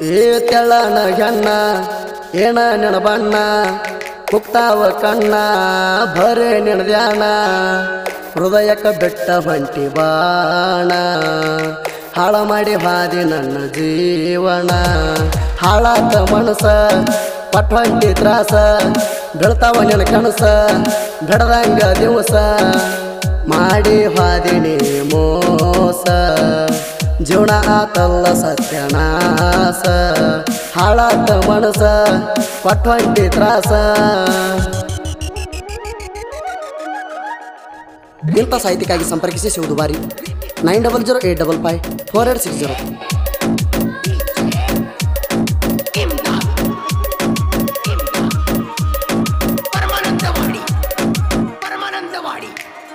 ಏ ತೆಳ್ಳನ ಹೆಣ್ಣ ಏನ ನೆನ ಬಣ್ಣ ಕುಕ್ತಾವ ಕಣ್ಣ ಭರೆ ನೆನದ್ಯಾಣ ಹೃದಯಕ್ಕ ಬೆಟ್ಟ ಹೊಂಟಿ ಬಾಣ ಹಾಳ ಮಾಡಿ ಹಾದಿ ನನ್ನ ಜೀವನ ಹಾಳಾತ ಮನಸ ಪಟ್ ಹೊಂಟಿ ತ್ರಾಸ ಬೆಳ್ತಾವ ನಿನ್ನ ಕನಸ ಬೆಡದಂಗ ದಿವಸ ಮಾಡಿ ಹಾದಿನಿ ಮೋಸ ಜೀವನ ಆತಲ್ಲ ಸತ್ಯನಾಸ ಹಾಳಾತ ಮನಸ ಪಟ್ ಹೊಂಟಿ ತ್ರಾಸ ಇಂಥ ಸಾಹಿತ್ಯಕ್ಕಾಗಿ ಸಂಪರ್ಕಿಸಿ ಸಿಗುವುದು ಬಾರಿ nine double zero eight double five four eight six zero Paramanandawadi Paramanandawadi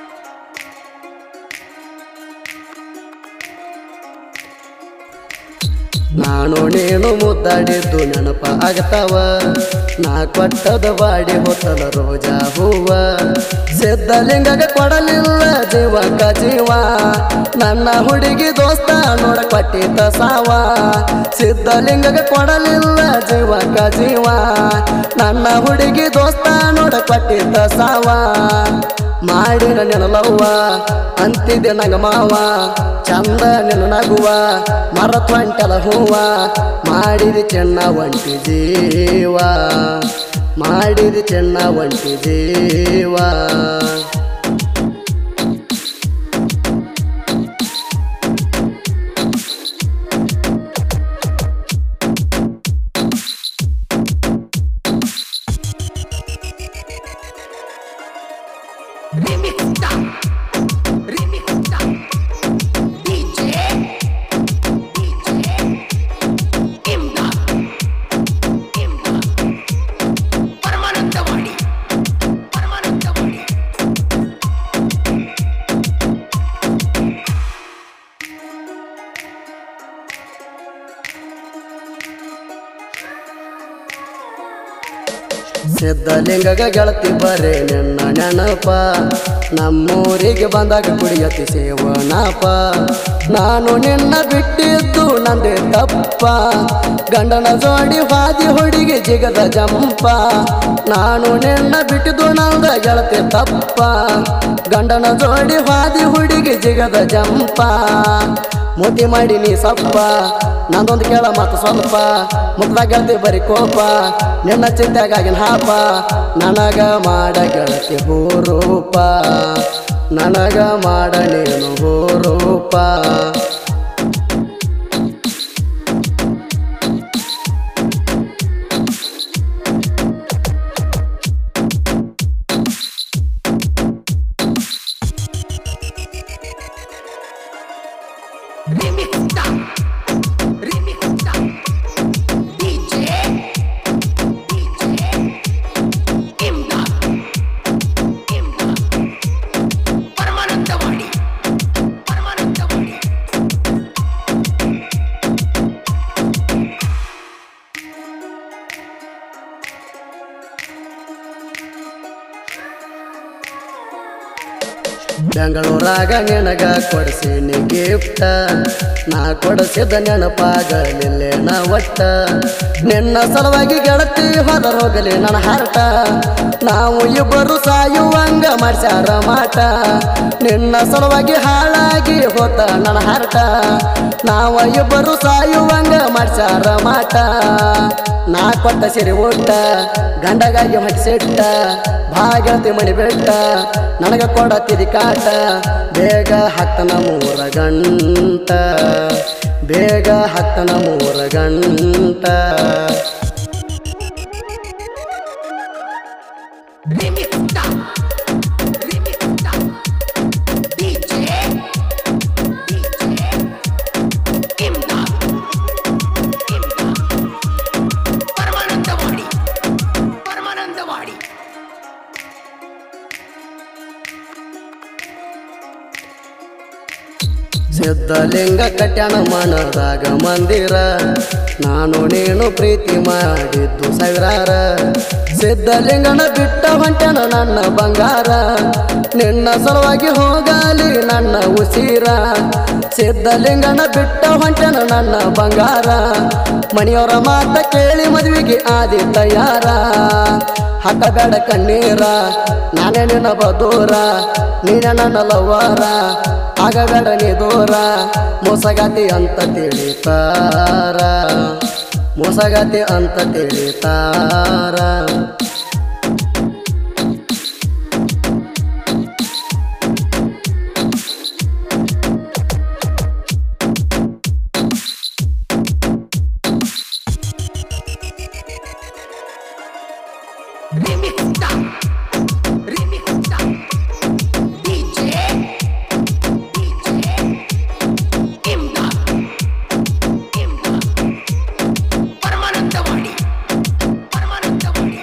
ನಾನು ನೀನು ಮುದ್ದಾಡಿದ್ದು ನೆನಪ ಆಗತಾವ ನಾ ಕೊಟ್ಟದ ಬಾಡಿ ಹೊತ್ತಲ ರೋಜಾ ಹೂವ ಸಿದ್ಧಲಿಂಗಗ ಕೊಡಲಿಲ್ಲ ಜೀವಕ ಜೀವ ನನ್ನ ಹುಡುಗಿ ದೋಸ್ತ ನೋಡ ಕೊಟ್ಟಿದ್ದ ಸಾವ ಸಿದ್ಧಲಿಂಗಗ ಕೊಡಲಿಲ್ಲ ಜೀವಕ ಜೀವ ನನ್ನ ಹುಡುಗಿ ದೋಸ್ತ ನೋಡ ಕೊಟ್ಟಿದ್ದ ಸಾವ ಮಾಡಿನ ನೆನಲವ್ವ ಅಂತಿದ್ದೆ ನಂಗ ಮಾವ ಚಂದ ನಿನ್ನ ನಗುವ ಮರತ್ ಹೊಂಟಲ ಹೂವ ಮಾಡಿದ ಚೆನ್ನ ಒಂಟಿ ಜೀವ ಮಾಡಿದ ಚೆನ್ನ ಒಂಟಿ ಜೀವ ರಿಮಿಕ್ಸ್ತಾ ರಿಮಿಕ್ಸ್ತಾ ಡಿಜೆ ಡಿಜೆ ಇಮ್ದಾದ್ ಇಮ್ದಾದ್ ಪರಮಾನಂದವಾಡಿ ಪರಮಾನಂದವಾಡಿ ಸಿದ್ಧಲಿಂಗಗ ಗೆಳತಿ ಬರೇ ನಿನ್ನ ನೆನಪ ನಮ್ಮೂರಿಗೆ ಬಂದಾಗ ಕುಡಿಯತಿ ಸೇವನಪ ನಾನು ನಿನ್ನ ಬಿಟ್ಟಿದ್ದು ನಂದೇ ತಪ್ಪ ಗಂಡನ ಜೋಡಿ ಹಾದಿ ಹುಡುಗಿ ಜಿಗದ ಜಂಪ ನಾನು ನಿನ್ನ ಬಿಟ್ಟಿದ್ದು ನಂದ ಗೆಳತಿ ತಪ್ಪ ಗಂಡನ ಜೋಡಿ ಹಾದಿ ಹುಡುಗಿ ಜಿಗದ ಜಂಪ ಮೋತಿ ಮಾಡಿ ನೀ ಸಪ್ಪ ನಂದೊಂದು ಕೇಳ ಮಾತು ಸ್ವಲ್ಪ ಮುಗ್ದಾಗ ಗೆಳತಿ ಬರೀ ಕೋಪ ನಿನ್ನ ಚಿಂತೆಗಾಗಿನ ಹಾಪ ನನಗ ಮಾಡ ಗೆಳತಿ ಹೂರೂಪ ನನಗ ಮಾಡ ನೀನು ಹೂರೂಪ ರಿಮಿಕ್ಸ್ತಾ ರಿಮಿಕ್ಸ್ತಾ ಡಿಜೆ ಡಿಜೆ ಇಮ್ದಾದ್ ಇಮ್ದಾದ್ ಪರಮಾನಂದವಾಡಿ ಪರಮಾನಂದವಾಡಿ ಬೆಂಗಳೂರಾಗ ನಿನಗ ಕೊಡಿಸೀನಿ ಗಿಫ್ಟ ನಾ ಕೊಡಿಸಿದ ನೆನಪಾಗಲಿಲ್ಲೇನ ಒಟ್ಟ ನಿನ್ನ ಸಲುವಾಗಿ ಗೆಳತಿ ಹೋದರ ಹೋಗಲಿ ನನ್ನ ಹಾರಟ ನಾವು ಇಬ್ಬರು ಸಾಯುವಂಗ ಮಾಡ್ಸ್ಯಾರ ಮಾಟ ನಿನ್ನ ಸಲುವಾಗಿ ಹಾಳಾಗಿ ಹೋತ ನನ್ನ ಹಾರಟ ನಾವ ಇಬ್ಬರು ಸಾಯುವಂಗ ಮಾಡ್ಸ್ಯಾರ ಮಾಟ ನಾ ಕೊಟ್ಟ ಸಿರಿ ಊಟ ಗಂಡಗಾಗಿ ಹೊಟ್ಟಿಸಿಟ್ಟ ಭಾಗತಿ ಮಣಿ ಬೆಟ್ಟ ನನಗ ಕೊಡತಿದಿ ಕಾಟ ಬೇಗ ಹತ್ತನ ಮೂರ ಗಂಟ ಬೇಗ ಹತ್ತನ ಮೂರ ಗಂಟ ರಿಮಿಕ್ಸ್ತಾ ರಿಮಿಕ್ಸ್ತಾ ಡಿಜೆ ಡಿಜೆ ಇಮ್ದಾದ್ ಇಮ್ದಾದ್ ಪರಮಾನಂದವಾಡಿ ಪರಮಾನಂದವಾಡಿ ಸಿದ್ಧಲಿಂಗ ಕಟ್ಯಾಣ ಮನದಾಗ ಮಂದಿರ ನಾನು ನೀನು ಪ್ರೀತಿ ಮಾಡಿದ್ದು ಸಾವಿರಾರ ಸಿದ್ಧಲಿಂಗನ ಬಿಟ್ಟ ಹೊಂಟೆನ ನನ್ನ ಬಂಗಾರ ನಿನ್ನ ಸಲುವಾಗಿ ಹೋಗಲಿ ನನ್ನ ಉಸಿರ ಸಿದ್ಧಲಿಂಗನ ಬಿಟ್ಟ ಹೊಂಟೆನ ನನ್ನ ಬಂಗಾರ ಮನೆಯವರ ಮಾತ ಕೇಳಿ ಮದುವೆಗೆ ಆದಿ ತಯಾರ ಹಾಕಬೇಡ ಕಣ್ಣೀರ ನಾನೇ ನಿನ್ನ ಬದೂರ ನೀನೇ ನನ್ನ ಲವ್ವಾರ ಆಗಬೇಡ ನೀ ದೂರ ಮೋಸಗಾತಿ ಅಂತ ತಿಳಿತಾರ ಮೋಸಗಾತಿ ಅಂತ ತಿಳಿತಾರ Remixta. Remixta. DJ. DJ. Imdad. Imdad. Paramanandawadi Paramanandawadi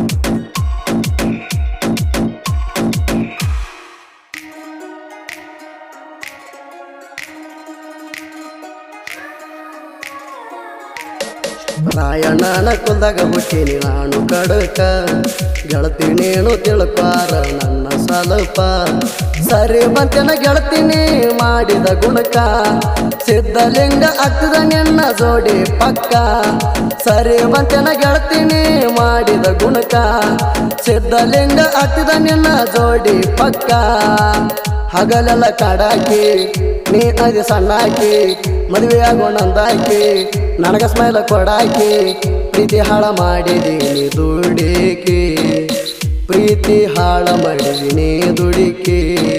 ರಾಯಣ್ಣನ ಕುಲ್ದಾಗ ಹುಟ್ಟಿನಿ ನಾನು ಕಡಕ ಗೆಳತಿ ನೀನು ತಿಳ್ಪಾರ ನನ್ನ ಸ್ವಲ್ಪ ಸರಿ ಬಂತೆನ ಗೆಳತಿನಿ ಮಾಡಿದ ಗುಣಕ ಸಿದ್ಧಲಿಂಗ ಆಗ್ತದ ನಿನ್ನ ಜೋಡಿ ಪಕ್ಕ ಸರಿ ಬಂತೆನ ಗೆಳತಿನಿ ಮಾಡಿದ ಗುಣಕ ಸಿದ್ಧಲಿಂಗ ಆಗ್ತದ ನಿನ್ನ ಜೋಡಿ ಪಕ್ಕ ಹಗಲೆಲ್ಲ ಕಾಡಾಕಿ ನೀ ಅದಿ ಸಣ್ಣಾಕಿ ಮದುವೆ ಆಗೋಣಂದಾಕಿ ನನಗ ಸ್ಮೈಲ ಕೊಡಾಕಿ ಪ್ರೀತಿ ಹಾಳ ಮಾಡಿದೀನಿ ದುಡಿಕಿ ಪ್ರೀತಿ ಹಾಳ ಮಾಡಿದೀನಿ ದುಡಿಕಿ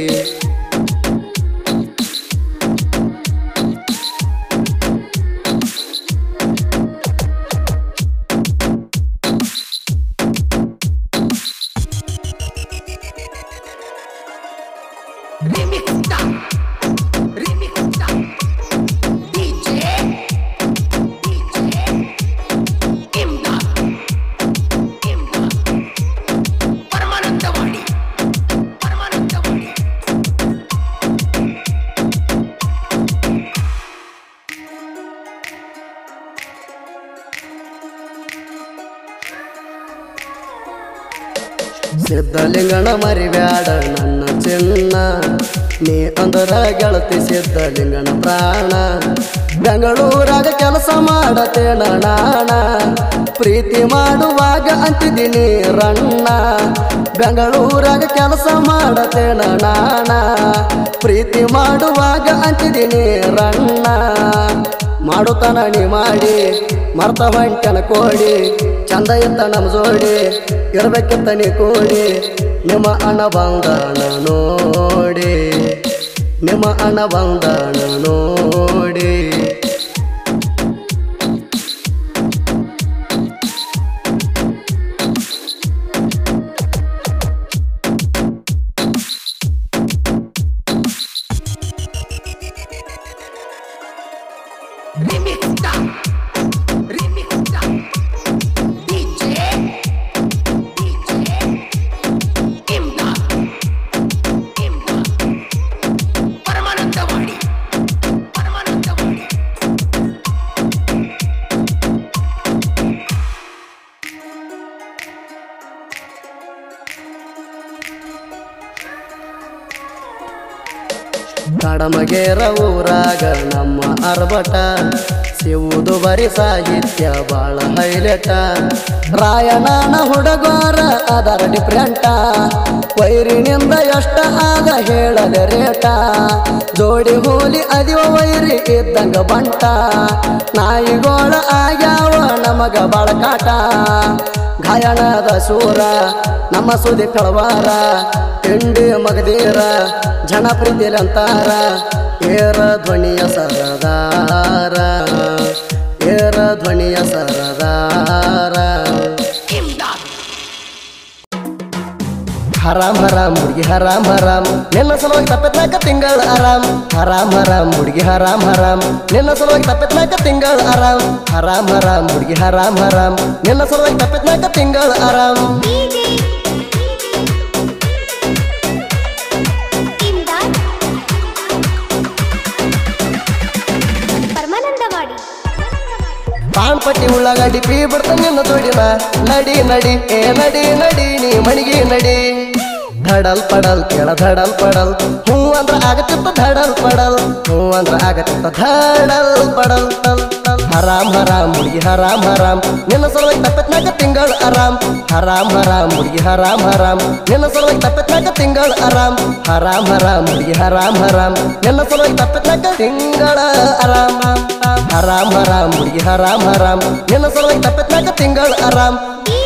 Remixta. Remixta. DJ. DJ. Imdad. Imdad. Paramanandawadi Paramanandawadi ಸಿದ್ಧಲಿಂಗನ ಮರಿಬ್ಯಾಡ ನನ್ನ ಚಿನ್ನ ನೀ ಅಂದರ ಗೆಳತಿ ಸಿದ್ಧಲಿಂಗನ ಪ್ರಾಣ ಬೆಂಗಳೂರಾಗ ಕೆಲಸ ಮಾಡತೇನ ನಾಣ ಪ್ರೀತಿ ಮಾಡುವಾಗ ಅಂತಿದ್ದೀನಿ ರಣ್ಣ ಬೆಂಗಳೂರಾಗ ಕೆಲಸ ಮಾಡತೇನ ನಾಣ ಪ್ರೀತಿ ಮಾಡುವಾಗ ಅಂತಿದ್ದೀನಿ ರಣ್ಣ ಮಾಡುತ್ತಾನ ನೀ ಮಾಡಿ ಮರ್ತ ಹೊಂಟನ ಕೋಡಿ ಚಂದ ಇತ್ತ ನಮ್ಮ ಜೋಡಿ ಇರ್ಬೇಕಿತ್ತ ನೀ ಕೂಡಿ ನಿಮ್ಮ ಅಣ್ಣ ಬಂದಣ ನೋಡಿ ನಿಮ್ಮ ಅಣ್ಣ ಬಂದಣ ನೋಡಿ Remixta. Remixta. DJ. DJ. Imdad. Imdad. Paramanandawadi Paramanandawadi ಕಡಮಗೇರ ಊರಾಗ ನಮ್ಮ ಅರ್ಬಟ ಸಿವುದು ಬರಿ ಸಾಹಿತ್ಯ ಬಾಳ ಹೈಲೆಟ ರಾಯಣನ ಹುಡುಗೋರ ಅದರ ಡಿಫ್ರೆಂಟ ವೈರಿನಿಂದ ಎಷ್ಟ ಆಗ ಹೇಳಲೆ ರೇಟ ಜೋಡಿ ಹೋಲಿ ಅದಿವ ವೈರಿ ಇದ್ದಂಗ ಬಂಟ ನಾಯಿಗೋಳ ಆಗ್ಯಾವ ನಮಗ ಬಳಕಾಟ ಗಾಯಣದ ಸೂರ ನಮ್ಮ ಸುದಿ ಕಳವಾರ ತಿಂಡಿ ಮಗದೀರ ಜನ ಪ್ರೀತಿಲಂತಾರ ಏರ ಧ್ವನಿಯ ಸರದಾರ ಏರ ಧ್ವನಿಯ ಸರದಾರ ಇಮ್ದಾದ್ ಹರಾಮ್ ಹರಾಮ್ ಹುಡುಗಿ ಹರಾಮ್ ಹರಾಮ್ ನಿನ್ನ ಸಲುವಾಗಿ ತಪ್ಪತ್ನಾಕ ತಿಂಗಳ ಆರಾಮ್ ಹರಾಮ್ ಹರಾಮ್ ಹುಡುಗಿ ಹರಾಮ್ ಹರಾಮ್ ನಿನ್ನ ಸಲುವಾಗಿ ತಪ್ಪತ್ನಾಕ ತಿಂಗಳ ಆರಾಮ್ ಹರಾಮ್ ಹರಾಮ್ ಹುಡುಗಿ ಹರಾಮ್ ಹರಾಮ್ ನಿನ್ನ ಸಲುವಾಗಿ ತಪ್ಪತ್ನಾಕ ತಿಂಗಳ ಆರಾಮ್ ಇಮ್ದಾದ್ ಪಟ್ಟಿ ಉಳ್ಳಾಗಡ್ಡಿ ಪೀ ಬಿಡ್ತ ನಿನ್ನ ಜೋಡಿನ ನಡಿ ನಡಿ ಏ ನಡಿ ನಡಿ ನೀ ಮಣಿಗಿ ನಡಿ ಧಡಲ್ ಪಡಲ್ ಕೆಳ ಧಡಲ್ ಪಡಲ್ ಹೂ ಅಂದ್ರ ಆಗತ್ತಿತ್ತ ಧಡಲ್ ಪಡಲ್ ಹೂ ಅಂದ್ರ ಆಗತ್ತಿತ್ತ ಧಡಲ್ ಪಡಲ್ ಟಲ್ ಟಲ್ ಹರಾಮ್ ಹರಾಮ್ ಹುಡುಗಿ ಹರಾಮ್ ಹರಾಮ್ ನಿನ್ನ ಸಲುವಾಗಿ ತಪ್ಪತ್ನಾಕ ತಿಂಗಳ ಆರಾಮ್ ಹರಾಮ್ ಹರಾಮ್ ಹುಡುಗಿ ಹರಾಮ್ ಹರಾಮ್ ನಿನ್ನ ಸಲುವಾಗಿ ತಪ್ಪತ್ನಾಕ ತಿಂಗಳ ಆರಾಮ್ ಹರಾಮ್ ಹರಾಮ್ ಹುಡುಗಿ ಹರಾಮ್ ಹರಾಮ್ ನಿನ್ನ ಸಲುವಾಗಿ ತಪ್ಪತ್ನಾಕ ತಿಂಗಳ ಆರಾಮ್ ಹರಾಮ್ ಹರಾಮ್ ಹುಡುಗಿ ಹರಾಮ್ ಹರಾಮ್ ನಿನ್ನ ಸಲುವಾಗಿ ತಪ್ಪತ್ನಾಕ ತಿಂಗಳ ಆರಾಮ್ ಈ